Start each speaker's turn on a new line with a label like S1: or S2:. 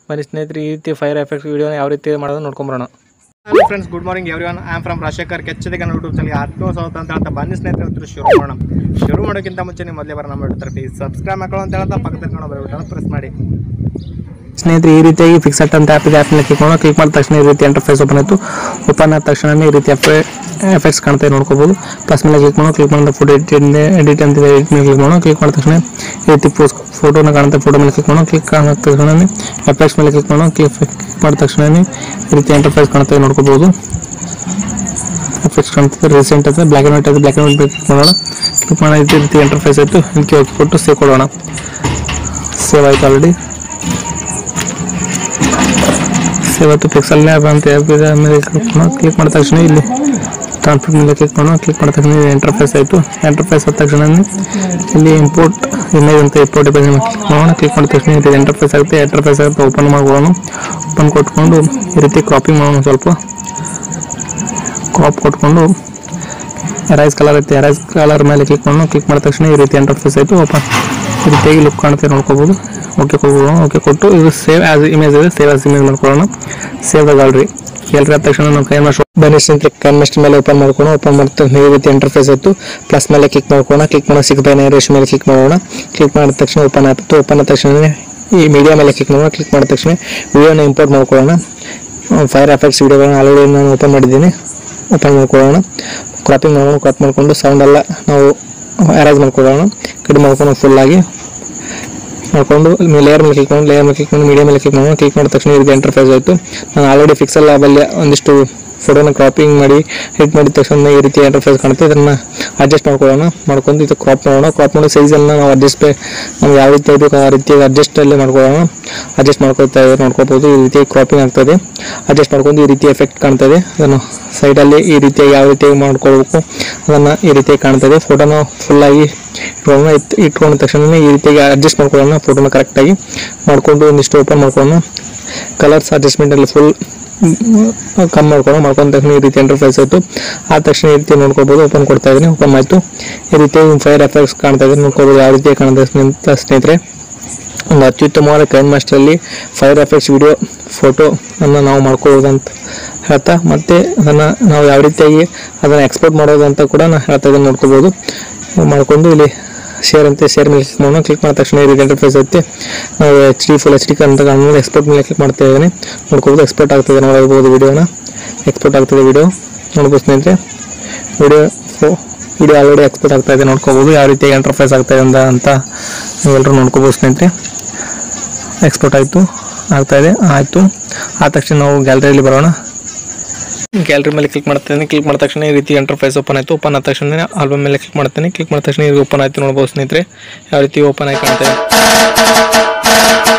S1: ಬನ್ನಿ ಸ್ನೇಹಿತರೆ ಈ ರೀತಿ ಫೈರ್ ಎಫೆಕ್ಟ್ಸ್ ವೀಡಿಯೋನ ಯಾವ ರೀತಿ ಮಾಡೋದು ನೋಡ್ಕೊಂಬರೋಣ
S2: hello friends good morning everyone am from Rajashekar ಕೆಚ್ಚದಿಗೆ ಯೂಟ್ಯೂಬ್ ಚಾನಲ್ ಆತ್ಮ ಸೌತ್ ಅಂತ ಹೇಳ್ತಾ ಬನ್ನಿ ಸ್ನೇಹಿತರೆ ಇವತ್ತು ಶುರು ಮಾಡೋಣ ಶುರು ಮಾಡೋಕ್ಕಿಂತ ಮುಂಚೆ ನೀವು ಮೊದಲೇ ಬರ ನಮ್ಮ ಹೇಳ್ತಾರೆ ಪ್ಲೀಸ್ ಸಬ್ಸ್ಕ್ರೈಬ್ ಮಾಡ್ಕೊಳ್ಳೋ ಅಂತ ಹೇಳ್ತಾ ಪಕ್ಕದಲ್ಲಿ ಕಾಣೋ ಬರಬಿಟ್ಟು ಪ್ರೆಸ್ ಮಾಡಿ
S1: ಸ್ನೇಹಿತರೆ ಈ ರೀತಿಯಾಗಿ ಫಿಕ್ಸೆಟ್ ಅಂತ ಆ್ಯಪ್ ಇದೆ ಆ್ಯಪ್ನ ಕ್ಲಿಕ್ ಮಾಡೋಣ ಕ್ಲಿಕ್ ಮಾಡಿದ ತಕ್ಷಣ ಈ ರೀತಿ ಎಂಟರ್ಫೇಸ್ ಓಪನ್ ಆಯಿತು ಓಪನ್ ಆದ ತಕ್ಷಣ ಈ ರೀತಿ ಎಫೆಕ್ಟ್ಸ್ ಕಾಣ್ತಾ ಇದೆ ನೋಡ್ಕೋಬೋದು ಪ್ಲಸ್ ಮೇಲೆ ಕ್ಲಿಕ್ ಮಾಡೋಣ ಕ್ಲಿಕ್ ಮಾಡಿದ ಫೋಟೋ ಎಡಿಟ್ ಎಡಿಟ್ ಅಂತ ಎಡಿಟ್ ಮೇಲೆ ಕ್ಲಿಕ್ ಮಾಡೋಣ ಕ್ಲಿಕ್ ಮಾಡಿದ ತಕ್ಷಣ ಈ ರೀತಿ ಪೋಸ್ ಫೋಟೋನ ಕಾಣುತ್ತೆ ಫೋಟೋ ಮೇಲೆ ಕ್ಲಿಕ್ ಮಾಡೋಣ ಕ್ಲಿಕ್ ಮಾಡಿದ ತಕ್ಷಣ ಎಫೆಕ್ಟ್ಸ್ ಮೇಲೆ ಕ್ಲಿಕ್ ಮಾಡೋಣ ಕ್ಲಿಕ್ ಮಾಡಿದ ತಕ್ಷಣ ಈ ರೀತಿ ಎಂಟರ್ಫೇಸ್ ಕಾಣ್ತಾ ಇದೆ ನೋಡ್ಕೋಬೋದು ಎಫೆಕ್ಟ್ಸ್ ಕಾಣ್ತದೆ ರೀಸೆಂಟ್ ಅಂತ ಬ್ಲ್ಯಾಕ್ ಆ್ಯಂಡ್ ವೈಟ್ ಅದು ಬ್ಲ್ಯಾಕ್ ಆ್ಯಂಡ್ ವೈಟ್ ಕ್ಲಿಕ್ ಮಾಡೋಣ ಕ್ಲಿಕ್ ಮಾಡೋಣ ಈ ರೀತಿ ಎಂಟರ್ಫೇಸ್ ಆಯಿತು ಇದಕ್ಕೆ ಹೋಗಿ ಕೊಟ್ಟು ಸೇವ್ ಕೊಡೋಣ ಸೇವ್ ಆಯಿತು ಆಲ್ರೆಡಿ ಇವತ್ತು ಪಿಕ್ಸಲ್ ಲ್ಯಾಬ್ ಅಂತ ಆ್ಯಪ್ ಇದೆ ಆಮೇಲೆ ಕ್ಲಿಕ್ ಮಾಡೋಣ ಕ್ಲಿಕ್ ಮಾಡಿದ ತಕ್ಷಣ ಇಲ್ಲಿ ಟ್ರಾನ್ಸ್ಫರ್ ಮೇಲೆ ಕ್ಲಿಕ್ ಮಾಡೋಣ ಕ್ಲಿಕ್ ಮಾಡಿದ ತಕ್ಷಣ ಎಂಟರ್ಫೇಸ್ ಆಯಿತು ಎಂಟರ್ಫೇಸ್ ಆದ ತಕ್ಷಣ ಇಲ್ಲಿ ಇಂಪೋರ್ಟ್ ಇಮೇಜ್ ಅಂತ ಇಂಪೋರ್ಟ್ ಇಮೇಜ್ ಕ್ಲಿಕ್ ಮಾಡೋಣ ಕ್ಲಿಕ್ ಮಾಡಿದ ತಕ್ಷಣ ಇದು ಎಂಟರ್ಫೇಸ್ ಆಗುತ್ತೆ ಎಂಟರ್ಫೇಸ್ ಆಗುತ್ತೆ ಓಪನ್ ಮಾಡ್ಕೊಳ್ಳೋಣ ಓಪನ್ ಕೊಟ್ಕೊಂಡು ಈ ರೀತಿ ಕ್ರಾಪಿಂಗ್ ಮಾಡೋಣ ಸ್ವಲ್ಪ ಕ್ರಾಪ್ ಕೊಟ್ಕೊಂಡು ರೈಸ್ ಕಲರ್ ಐತೆ ರೈಸ್ ಕಲರ್ ಮೇಲೆ ಕ್ಲಿಕ್ ಮಾಡೋಣ ಕ್ಲಿಕ್ ಮಾಡಿದ ತಕ್ಷಣ ಈ ರೀತಿ ಎಂಟರ್ಫೇಸ್ ಆಯಿತು ಓಪನ್ ಈ ರೀತಿಯಾಗಿ ಲುಕ್ ಕಾಣುತ್ತೆ ನೋಡ್ಕೋಬೋದು ಓಕೆ ಕೊಡ್ಬೋದು ಓಕೆ ಕೊಟ್ಟು ಇದು ಸೇವ್ ಆಸ್ ಇಮೇಜ್ ಇದೆ ಸೇವ್ ಆಸ್ ಇಮೇಜ್ ಮಾಡ್ಕೊಳ್ಳೋಣ ಸೇವ್ ದ ಗ್ಯಾಲರಿ ಗ್ಯಾಲರಿ ಆದ ತಕ್ಷಣ ನಾವು ಕೈ ಮಾಡಿ ಬನಿಸ್ಟ್ ಅಂತ ಕ್ಯಾನ್ಮಸ್ಟ್ ಮೇಲೆ ಓಪನ್ ಮಾಡ್ಕೊಂಡು ಓಪನ್ ಮಾಡ್ತಾ ಈ ರೀತಿ ಇಂಟರ್ಫೇಸ್ ಆಯಿತು ಪ್ಲಸ್ ಮೇಲೆ ಕ್ಲಿಕ್ ಮಾಡ್ಕೊಳ್ಳೋಣ ಕ್ಲಿಕ್ ಮಾಡೋ ಸಿಕ್ಸ್ ಬೈ ರೇಷ್ ಮೇಲೆ ಕ್ಲಿಕ್ ಮಾಡೋಣ ಕ್ಲಿಕ್ ಮಾಡಿದ ತಕ್ಷಣ ಓಪನ್ ಆಯಿತು ಓಪನ್ ಆದ ತಕ್ಷಣ ಈ ಮೀಡಿಯಾ ಮೇಲೆ ಕ್ಲಿಕ್ ಮಾಡೋಣ ಕ್ಲಿಕ್ ಮಾಡಿದ ತಕ್ಷಣ ವಿಡಿಯೋನ ಇಂಪೋರ್ಟ್ ಮಾಡ್ಕೊಳ್ಳೋಣ ಫೈರ್ ಎಫೆಕ್ಟ್ಸ್ ವಿಡಿಯೋಗಳನ್ನ ಆಲ್ರೆಡಿ ನಾನು ಓಪನ್ ಮಾಡಿದ್ದೀನಿ ಓಪನ್ ಮಾಡ್ಕೊಳ್ಳೋಣ ಕ್ರಾಪಿಂಗ್ ಮಾಡೋಣ ಕ್ರಾಪ್ ಮಾಡಿಕೊಂಡು ಸೌಂಡ್ ಎಲ್ಲ ನಾವು ಅರೇಂಜ್ ಮಾಡ್ಕೊಳ್ಳೋಣ ಕಡಿಮೆ ಮಾಡ್ಕೊಂಡು ಫುಲ್ಲಾಗಿ ಮಾಡ್ಕೊಂಡು ಲೇಯರ್ ಮೇಲೆ ಕ್ಲಿಕ್ ಮಾಡಿ ಲೇಯರ್ ಮೇಲೆ ಕ್ಲಿಕ್ ಮಾಡಿ ಮೀಡಿಯಾ ಮೇಲೆ ಕ್ಲಿಕ್ ಮಾಡೋಣ ಕ್ಲಿಕ್ ಮಾಡಿದ ತಕ್ಷಣ ಇದು ಎಂಟರ್ಫೇಸ್ ಆಯಿತು ನಾನು ಆಲ್ರೆಡಿ ಫಿಕ್ಸಲ್ ಲ್ಯಾಬಲ್ಲಿ ಒಂದಿಷ್ಟು ಫೋಟೋನ ಕ್ರಾಪಿಂಗ್ ಮಾಡಿ ಹಿಟ್ ಮಾಡಿದ ತಕ್ಷಣ ಈ ರೀತಿ ಎಂಟರ್ಫೇಸ್ ಕಾಣುತ್ತೆ ಇದನ್ನು ಅಡ್ಜಸ್ಟ್ ಮಾಡ್ಕೊಳ್ಳೋಣ ಮಾಡ್ಕೊಂಡು ಇದು ಕ್ರಾಪ್ ಮಾಡೋಣ ಕ್ರಾಪ್ ಮಾಡೋ ಸೈಜನ್ನು ನಾವು ಅಡ್ಜಸ್ಟ್ ನಮ್ಗೆ ಯಾವ ರೀತಿ ಬೇಕು ಆ ರೀತಿ ಅಡ್ಜಸ್ಟಲ್ಲಿ ಮಾಡ್ಕೊಳ್ಳೋಣ ಅಡ್ಜಸ್ಟ್ ಮಾಡ್ಕೊತಾ ಇದೆ ನೋಡ್ಕೋಬೋದು ಈ ರೀತಿ ಕ್ರಾಪಿಂಗ್ ಆಗ್ತದೆ ಅಡ್ಜಸ್ಟ್ ಮಾಡ್ಕೊಂಡು ಈ ರೀತಿ ಎಫೆಕ್ಟ್ ಕಾಣ್ತದೆ ಅದನ್ನು ಸೈಡಲ್ಲಿ ಈ ರೀತಿಯಾಗಿ ಯಾವ ರೀತಿಯಾಗಿ ಮಾಡ್ಕೊಳ್ಬೇಕು ಅದನ್ನು ಈ ರೀತಿಯಾಗಿ ಕಾಣ್ತದೆ ಫೋಟೋನ ಫುಲ್ಲಾಗಿ ಇಟ್ಕೊಳ್ಳೋಣ ಇಟ್ ಇಟ್ಕೊಂಡ ತಕ್ಷಣ ಈ ರೀತಿಯಾಗಿ ಅಡ್ಜಸ್ಟ್ ಮಾಡ್ಕೊಳ್ಳೋಣ ಫೋಟೋನ ಕರೆಕ್ಟಾಗಿ ಮಾಡ್ಕೊಂಡು ಒಂದಿಷ್ಟು ಓಪನ್ ಮಾಡ್ಕೊಳ್ಳೋಣ ಕಲರ್ಸ್ ಅಡ್ಜಸ್ಟ್ಮೆಂಟಲ್ಲಿ ಫುಲ್ ಕಮ್ಮಿ ಮಾಡ್ಕೊಳ್ಳೋಣ ಮಾಡ್ಕೊಂಡ ತಕ್ಷಣ ಈ ರೀತಿ ಎಂಟರ್ಫೇಸ್ ಆಯಿತು ಆದ ತಕ್ಷಣ ಈ ರೀತಿ ನೋಡ್ಕೋಬೋದು ಓಪನ್ ಕೊಡ್ತಾ ಇದ್ದೀನಿ ಓಪನ್ ಆಯಿತು ಈ ರೀತಿ ಫೈರ್ ಎಫೆಕ್ಟ್ಸ್ ಕಾಣ್ತಾ ಇದೆ ನೋಡ್ಕೋಬೋದು ಯಾವ ರೀತಿ ಕಾಣ್ತಾ ಅಂತ ಸ್ನೇಹಿತರೆ ಒಂದು ಅತ್ಯುತ್ತಮವಾದ ಕೈನ್ ಮಾಸ್ಟ್ರಲ್ಲಿ ಫೈರ್ ಎಫೆಕ್ಟ್ಸ್ ವಿಡಿಯೋ ಫೋಟೋ ಅನ್ನು ನಾವು ಮಾಡ್ಕೊಳ್ಳೋದು ಅಂತ ಹೇಳ್ತಾ ಮತ್ತೆ ಅದನ್ನು ನಾವು ಯಾವ ರೀತಿಯಾಗಿ ಅದನ್ನು ಎಕ್ಸ್ಪೋರ್ಟ್ ಮಾಡೋದು ಅಂತ ಕೂಡ ನಾನು ಹೇಳ್ತಾ ಇದ್ದೀನಿ ನೋಡ್ಕೋಬೋದು ಮಾಡ್ಕೊಂಡು ಇಲ್ಲಿ ಶೇರ್ ಅಂತ ಶೇರ್ ಮೇಲೆ ಕ್ಲಿಕ್ ಮಾಡೋಣ ಕ್ಲಿಕ್ ಮಾಡಿದ ತಕ್ಷಣ ಈ ರೀತಿ ಇಂಟರ್ಫೇಸ್ ಐತೆ ನಾವು H D full H D ಅಂತ ಕಾಣ್ಬೋದು ಎಕ್ಸ್ಪೋರ್ಟ್ ಮೇಲೆ ಕ್ಲಿಕ್ ಮಾಡ್ತಾ ಇದ್ದೀನಿ ನೋಡ್ಕೋಬೋದು ಎಕ್ಸ್ಪೋರ್ಟ್ ಆಗ್ತದೆ ನೋಡಬಹುದು ವಿಡಿಯೋನ ಎಕ್ಸ್ಪೋರ್ಟ್ ಆಗ್ತದೆ ವಿಡಿಯೋ ನೋಡ್ಬೋದು ಸ್ನೇಹಿತರೆ ವಿಡಿಯೋ ವಿಡಿಯೋ ಆಲ್ರೆಡಿ ಎಕ್ಸ್ಪೋರ್ಟ್ ಆಗ್ತಾ ಇದೆ ನೋಡ್ಕೋಬೋದು ಯಾವ ರೀತಿ ಇಂಟರ್ಫೇಸ್ ಆಗ್ತಾ ಇದೆ ಅಂತ ಅಂತ ನೀವೆಲ್ಲರೂ ನೋಡ್ಕೋಬೋದು ಸ್ನೇಹಿತರೆ ಎಕ್ಸ್ಪೋರ್ಟ್ ಆಯಿತು ಆಗ್ತಾ ಇದೆ ಆಯಿತು ಆದ ತಕ್ಷಣ ನಾವು ಗ್ಯಾಲರಿಯಲ್ಲಿ ಬರೋಣ ಗ್ಯಾಲರಿ ಮೇಲೆ ಕ್ಲಿಕ್ ಮಾಡ್ತೇನೆ ಕ್ಲಿಕ್ ಮಾಡಿದ ತಕ್ಷಣ ಈ ರೀತಿ ಇಂಟರ್ಫೇಸ್ ಓಪನ್ ಆಯಿತು ಓಪನ್ ಆದ ತಕ್ಷಣ ಆಲ್ಬಮ್ ಮೇಲೆ ಕ್ಲಿಕ್ ಮಾಡ್ತೇನೆ ಕ್ಲಿಕ್ ಮಾಡಿದ ತಕ್ಷಣ ಇದು ಓಪನ್ ಆಯಿತು ನೋಡ್ಬೋದು ಸ್ನೇಹಿತರೆ ಯಾವ ರೀತಿ ಓಪನ್ ಆಗಿ ಕಾಣ್ತಾ ಇದೆ